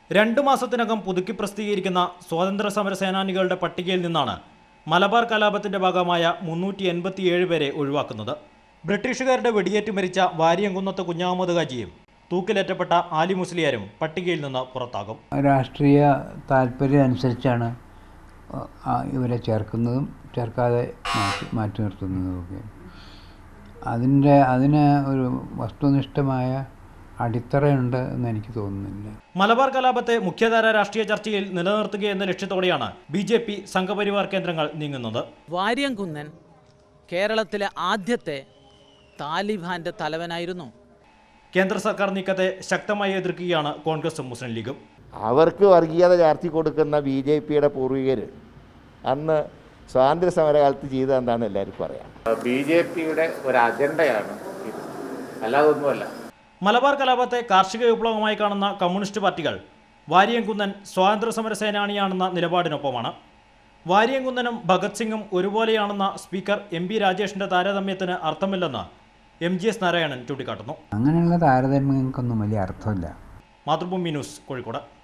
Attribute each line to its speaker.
Speaker 1: രണ്ടു മാസത്തിനകം പുതുക്കി പ്രസിദ്ധീകരിക്കുന്ന സ്വാതന്ത്ര്യ സമര സേനാനികളുടെ പട്ടികയിൽ നിന്നാണ് മലബാർ കലാപത്തിന്റെ ഭാഗമായ മുന്നൂറ്റി എൺപത്തിയേഴ് പേരെ ഒഴിവാക്കുന്നത് ബ്രിട്ടീഷുകാരുടെ വെടിയേറ്റ് മരിച്ച വാരിയംകുന്നത്ത് കുഞ്ഞാമത് ഹാജിയും തൂക്കിലേറ്റപ്പെട്ട ആലി മുസ്ലിയാരും പട്ടികയിൽ നിന്ന് പുറത്താകും
Speaker 2: രാഷ്ട്രീയ താല്പര്യം അനുസരിച്ചാണ് ആ ഇവരെ ചേർക്കുന്നതും ചേർക്കാതെ മാറ്റി മാറ്റി നിർത്തുന്നതുമൊക്കെ അതിൻ്റെ അതിന് ഒരു വസ്തുനിഷ്ഠമായ അടിത്തറയുണ്ട് എന്ന് എനിക്ക് തോന്നുന്നില്ല
Speaker 1: മലബാർ കലാപത്തെ മുഖ്യധാര രാഷ്ട്രീയ ചർച്ചയിൽ നിലനിർത്തുക എന്ന ലക്ഷ്യത്തോടെയാണ് ബി ജെ പി സംഘപരിവാർ കേന്ദ്രങ്ങൾ നീങ്ങുന്നത്
Speaker 3: വാര്യംകുന്നൻ കേരളത്തിലെ ആദ്യത്തെ താലിബാന്റെ തലവനായിരുന്നു
Speaker 1: കേന്ദ്ര സർക്കാർ നീക്കത്തെ ശക്തമായി എതിർക്കുകയാണ് കോൺഗ്രസും മുസ്ലിം ലീഗും
Speaker 4: അവർക്ക് വർഗീയത ചാർത്തി കൊടുക്കുന്ന ബി ജെ പിയുടെ പൂർവികർ അന്ന് സ്വാതന്ത്ര്യ സമരകാലത്ത് ചെയ്തത് എന്താണെന്ന് എല്ലാവർക്കും അറിയാം
Speaker 5: ബി ജെ പിയുടെ ഒരു അജണ്ടയാണ് ഇത് അല്ലാതെ ഒന്നുമല്ല
Speaker 1: മലബാർ കലാപത്തെ കാർഷിക വിപ്ലവമായി കാണുന്ന കമ്മ്യൂണിസ്റ്റ് പാർട്ടികൾ വാരിയംകുന്നൻ സ്വാതന്ത്ര്യ സമര സേനാനിയാണെന്ന നിലപാടിനൊപ്പമാണ് വാരിയംകുന്നനും ഭഗത് സിംഗും ഒരുപോലെയാണെന്ന സ്പീക്കർ എം പി രാജേഷിന്റെ താരതമ്യത്തിന് അർത്ഥമില്ലെന്ന് എം ജി എസ് നാരായണൻ ചൂണ്ടിക്കാട്ടുന്നു
Speaker 2: അങ്ങനെയുള്ള താരതമ്യങ്ങൾക്കൊന്നും വലിയ അർത്ഥമില്ല
Speaker 1: മാതൃഭൂമി ന്യൂസ് കോഴിക്കോട്